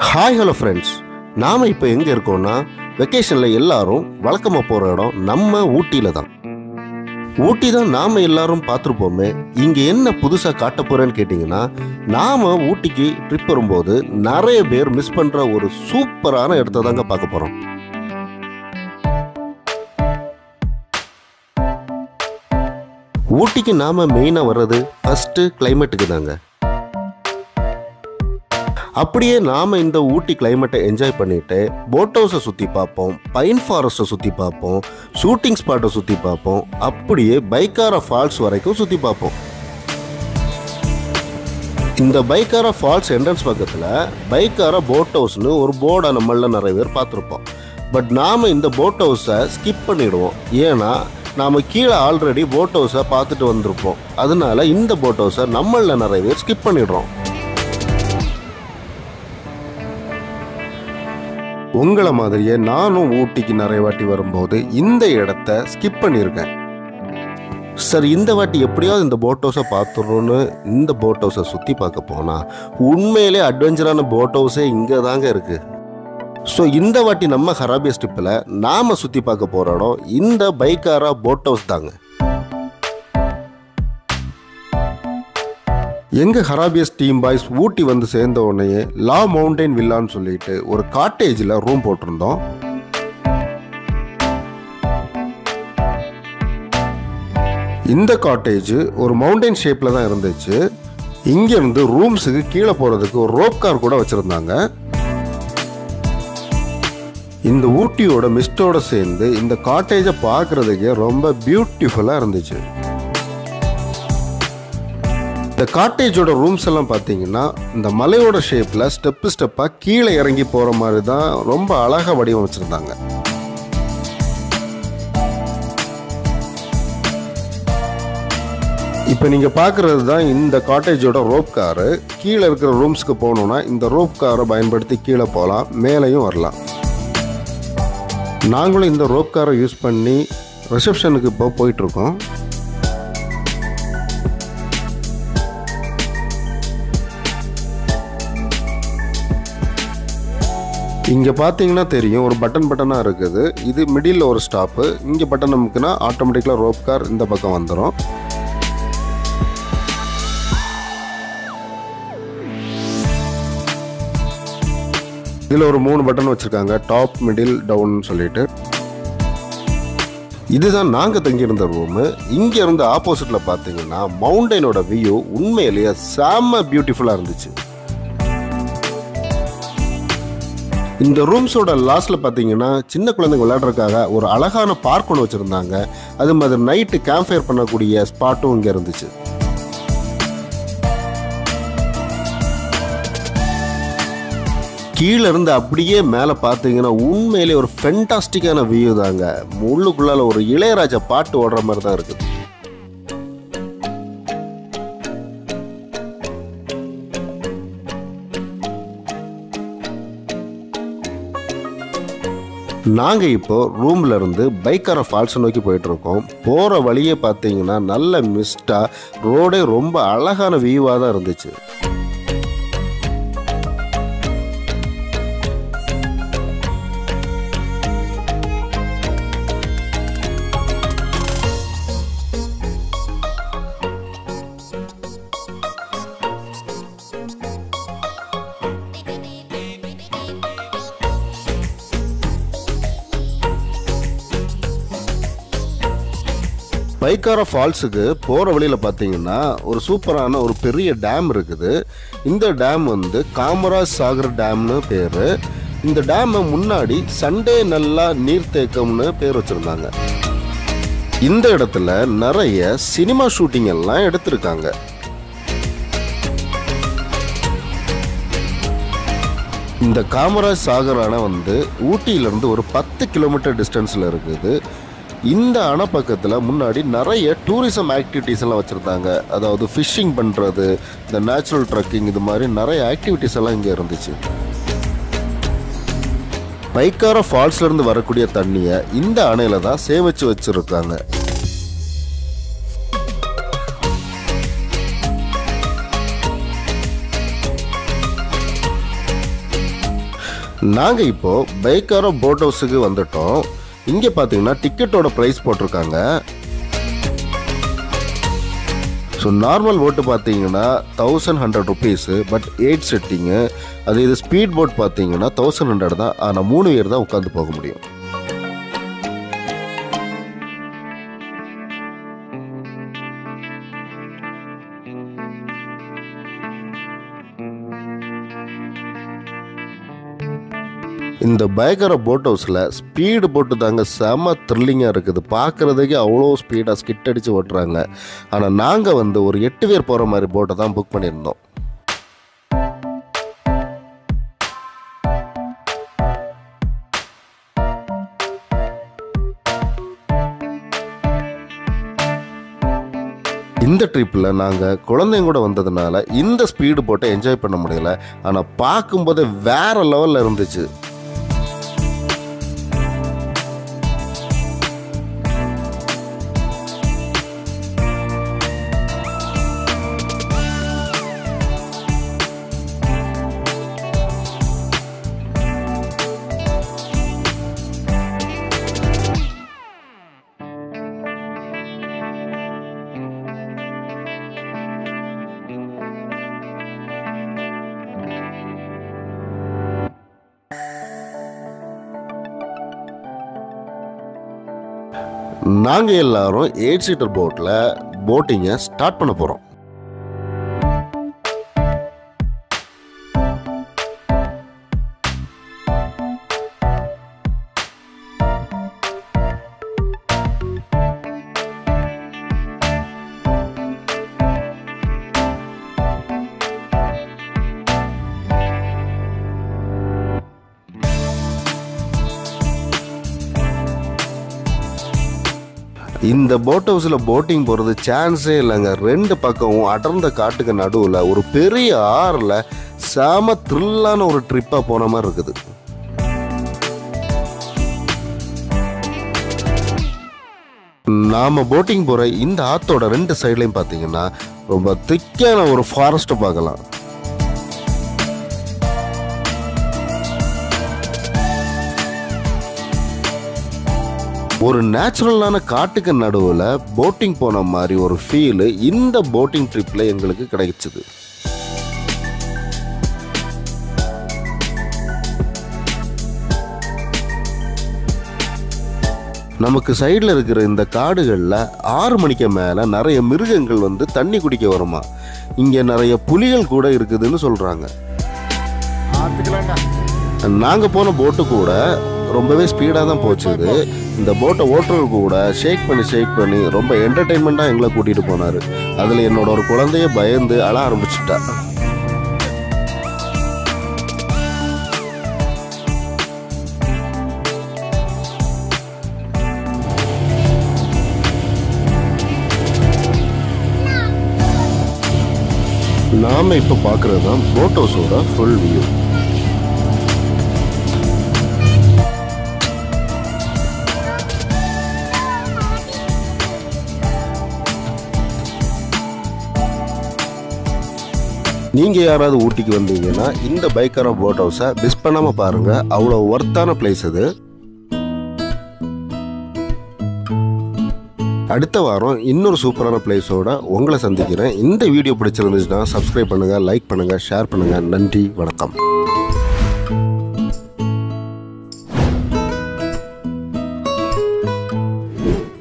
hi hello friends நாம் இப்போ எங்கே இருக்கோம்னா வெக்கேஷனில் எல்லாரும் வழக்கமாக போகிற இடம் நம்ம ஊட்டியில் தான் ஊட்டி தான் நாம் எல்லாரும் பார்த்துருப்போமே இங்கே என்ன புதுசாக காட்ட போகிறேன்னு கேட்டிங்கன்னா நாம் ஊட்டிக்கு ட்ரிப் வரும்போது நிறைய பேர் மிஸ் பண்ணுற ஒரு சூப்பரான இடத்த தாங்க பார்க்க போகிறோம் ஊட்டிக்கு நாம் மெயினாக வர்றது ஃபஸ்ட்டு கிளைமேட்டுக்கு தாங்க அப்படியே நாம இந்த ஊட்டி கிளைமேட்டை என்ஜாய் பண்ணிட்டு போட் ஹவுஸை சுற்றி பார்ப்போம் பைன் ஃபாரஸ்ட்டை சுற்றி பார்ப்போம் ஷூட்டிங் ஸ்பாட்டை சுற்றி பார்ப்போம் அப்படியே பைக்காரா ஃபால்ஸ் வரைக்கும் சுற்றி பார்ப்போம் இந்த பைக்காரா ஃபால்ஸ் என்ட்ரன்ஸ் பக்கத்தில் பைக்காரா போட் ஹவுஸ்னு ஒரு போர்டை நம்மள நிறைய பேர் பார்த்துருப்போம் பட் நாம் இந்த போட் ஹவுஸை ஸ்கிப் பண்ணிடுவோம் ஏன்னா நாம் கீழே ஆல்ரெடி போட் ஹவுஸை பார்த்துட்டு வந்திருப்போம் அதனால இந்த போட் ஹவுஸை நம்மள நிறைய பேர் ஸ்கிப் பண்ணிடுறோம் உங்களை மாதிரியே நானும் ஊட்டிக்கு நிறைய வாட்டி வரும்போது இந்த இடத்த ஸ்கிப் பண்ணியிருக்கேன் சார் இந்த வாட்டி எப்படியாவது இந்த போட் ஹவுஸை பார்த்துடுறோன்னு இந்த போட் ஹவுஸை சுற்றி பார்க்க போனால் உண்மையிலே அட்வென்ச்சரான போட் ஹவுஸே இங்கே தாங்க இருக்குது ஸோ இந்த வாட்டி நம்ம ஹராபிய ஸ்டிப்பில் நாம் சுற்றி பார்க்க போகிற இடம் இந்த பைக்காரா போட் ஹவுஸ் தாங்க எங்க ஹராபியஸ் டீம் பாய்ஸ் ஊட்டி வந்து சேர்ந்த உடனே லா மவுண்டைன் வில்லான்னு சொல்லிட்டு ஒரு காட்டேஜில் ரூம் போட்டிருந்தோம் இந்த காட்டேஜ் ஒரு மவுண்டைன் ஷேப்பில் தான் இருந்துச்சு இங்கேருந்து ரூம்ஸுக்கு கீழே போகிறதுக்கு ஒரு ரோப் கார் கூட வச்சுருந்தாங்க இந்த ஊட்டியோட மிஸ்டோட சேர்ந்து இந்த காட்டேஜை பார்க்குறதுக்கே ரொம்ப பியூட்டிஃபுல்லாக இருந்துச்சு இந்த காட்டேஜோட ரூம்ஸ் எல்லாம் பார்த்தீங்கன்னா இந்த மலையோட ஷேப்பில் ஸ்டெப்பு ஸ்டெப்பாக கீழே இறங்கி போகிற மாதிரி தான் ரொம்ப அழகாக வடிவமைச்சிருந்தாங்க இப்போ நீங்கள் பார்க்குறது தான் இந்த காட்டேஜோட ரோப் காரு கீழே இருக்கிற ரூம்ஸ்க்கு போகணுன்னா இந்த ரோப் காரை பயன்படுத்தி கீழே போகலாம் மேலேயும் வரலாம் நாங்களும் இந்த ரோப் காரை யூஸ் பண்ணி ரிசப்ஷனுக்கு இப்போ போயிட்டுருக்கோம் இங்கே பார்த்தீங்கன்னா தெரியும் ஒரு பட்டன் பட்டனாக இருக்குது இது மிடில் ஒரு ஸ்டாப்பு இங்கே பட்டன் நமக்குன்னா ஆட்டோமேட்டிக்கலாக ரோப் கார் இந்த பக்கம் வந்துடும் இதில் ஒரு மூணு பட்டன் வச்சுருக்காங்க டாப் மிடில் டவுன் சொல்லிட்டு இதுதான் நாங்கள் தங்கியிருந்த ரூமு இங்கே இருந்து ஆப்போசிட்டில் பார்த்தீங்கன்னா மவுண்டனோட வியூ உண்மையிலேயே செம்ம பியூட்டிஃபுல்லாக இருந்துச்சு இந்த ரூம்ஸோட லாஸ்ட்ல பார்த்தீங்கன்னா சின்ன குழந்தைங்க விளையாடுறதுக்காக ஒரு அழகான பார்க் ஒன்று வச்சுருந்தாங்க அது மாதிரி நைட்டு கேம்ப் ஃபயர் பண்ணக்கூடிய ஸ்பாட்டும் இங்கே இருந்துச்சு கீழே இருந்து அப்படியே மேலே பார்த்தீங்கன்னா உண்மையிலே ஒரு ஃபென்டாஸ்டிக்கான வியூ தாங்க உள்ளுக்குள்ளால ஒரு இளையராஜா பாட்டு ஓடுற மாதிரி தான் இருக்குது நாங்கள் இப்போ ரூம்ல இருந்து பைக்கார ஃபால்ஸ் நோக்கி போயிட்டு இருக்கோம் போகிற வழியே பார்த்தீங்கன்னா நல்ல மிஸ்டாக ரோடே ரொம்ப அழகான வியூவாக தான் இருந்துச்சு பைக்காரா ஃபால்ஸுக்கு போகிற வழியில் பார்த்தீங்கன்னா ஒரு சூப்பரான ஒரு பெரிய டேம் இருக்குது இந்த டேம் வந்து காமராஜ் சாகர் டேம்னு பேர் இந்த டேமை முன்னாடி சண்டே நல்லா நீர்த்தேக்கம்னு பேர் வச்சுருந்தாங்க இந்த இடத்துல நிறைய சினிமா ஷூட்டிங் எல்லாம் எடுத்திருக்காங்க இந்த காமராஜ் சாகர் அணை வந்து ஊட்டியிலேருந்து ஒரு பத்து கிலோமீட்டர் டிஸ்டன்ஸில் இருக்குது இந்த அணை பக்கத்தில் முன்னாடி நிறைய டூரிசம் ஆக்டிவிட்டீஸ் எல்லாம் வச்சுருந்தாங்க அதாவது ஃபிஷ்ஷிங் பண்ணுறது இந்த நேச்சுரல் ட்ரக்கிங் இது மாதிரி நிறைய ஆக்டிவிட்டீஸ் எல்லாம் இங்கே இருந்துச்சு பைக்கார ஃபால்ஸ்லேருந்து வரக்கூடிய தண்ணியை இந்த அணையில் தான் சேமித்து வச்சுருக்காங்க நாங்கள் இப்போ பைக்காரோ போட் ஹவுஸுக்கு வந்துட்டோம் இங்கே பார்த்தீங்கன்னா டிக்கெட்டோட ப்ரைஸ் போட்டிருக்காங்க ஸோ நார்மல் போட்டு பார்த்தீங்கன்னா thousand hundred rupees but eight setting அது இது ஸ்பீட் போட் பார்த்தீங்கன்னா தௌசண்ட் ஹண்ட்ரட் தான் ஆனால் மூணு பேர் தான் உட்காந்து போக முடியும் இந்த பயங்கர போட் ஹவுஸில் ஸ்பீடு போட்டு தாங்க செம த்ரில்லிங்காக இருக்குது பார்க்குறதுக்கே அவ்வளோ ஸ்பீடாக ஸ்கிட் அடித்து ஓட்டுறாங்க ஆனால் நாங்கள் வந்து ஒரு எட்டு பேர் போகிற மாதிரி போட்டை தான் புக் பண்ணியிருந்தோம் இந்த ட்ரிப்பில் நாங்கள் குழந்தைங்க கூட வந்ததுனால இந்த ஸ்பீடு போட்டை என்ஜாய் பண்ண முடியல ஆனால் பார்க்கும்போதே வேற லெவலில் இருந்துச்சு நாங்கள் எல்லாரும் எயிட் சீட்டர் போட்டில் போட்டிங்கை ஸ்டார்ட் பண்ண போகிறோம் இந்த போட் ஹவுஸில் போட்டிங் போகிறது சான்ஸே இல்லைங்க ரெண்டு பக்கமும் அடர்ந்த காட்டுக்கு நடுவில் ஒரு பெரிய ஆறில் செம த்ரில்லான ஒரு ட்ரிப்பாக போன மாதிரி இருக்குது நாம போட்டிங் போகிற இந்த ஆத்தோட ரெண்டு சைட்லையும் பார்த்தீங்கன்னா ரொம்ப திக்கான ஒரு ஃபாரஸ்ட்டை பார்க்கலாம் ஒரு நேச்சுரலான காட்டுக்கு நடுவில் போட்டிங் போன மாதிரி ஒரு ஃபீலு இந்த போட்டிங் ட்ரிப்பில் எங்களுக்கு கிடைச்சிது நமக்கு சைடில் இருக்கிற இந்த காடுகளில் ஆறு மணிக்கு மேலே நிறைய மிருகங்கள் வந்து தண்ணி குடிக்க வருமா இங்கே நிறைய புலிகள் கூட இருக்குதுன்னு சொல்கிறாங்க நாங்கள் போன போட்டு கூட ரொம்பவே ஸ்பீடாக தான் போச்சு இது இந்த போட்டை ஓட்டுறது கூட ஷேக் பண்ணி ஷேக் பண்ணி ரொம்ப என்டர்டெயின்மெண்ட்டாக எங்களை கூட்டிகிட்டு போனார் அதில் என்னோட ஒரு குழந்தைய பயந்து அழ ஆரம்பிச்சிட்டா நாம இப்போ பார்க்குறது தான் போட் ஹவுஸோட ஃபுல் வியூ நீங்கள் யாராவது ஊட்டிக்கு வந்தீங்கன்னா இந்த பைக்கார போட் ஹவுஸை மிஸ் பண்ணாமல் பாருங்கள் அவ்வளோ ஒர்த்தான பிளேஸ் இது அடுத்த வாரம் இன்னொரு சூப்பரான பிளேஸோட உங்களை சந்திக்கிறேன் இந்த வீடியோ பிடிச்சிருந்துச்சுன்னா சப்ஸ்கிரைப் பண்ணுங்கள் லைக் பண்ணுங்கள் ஷேர் பண்ணுங்கள் நன்றி வணக்கம்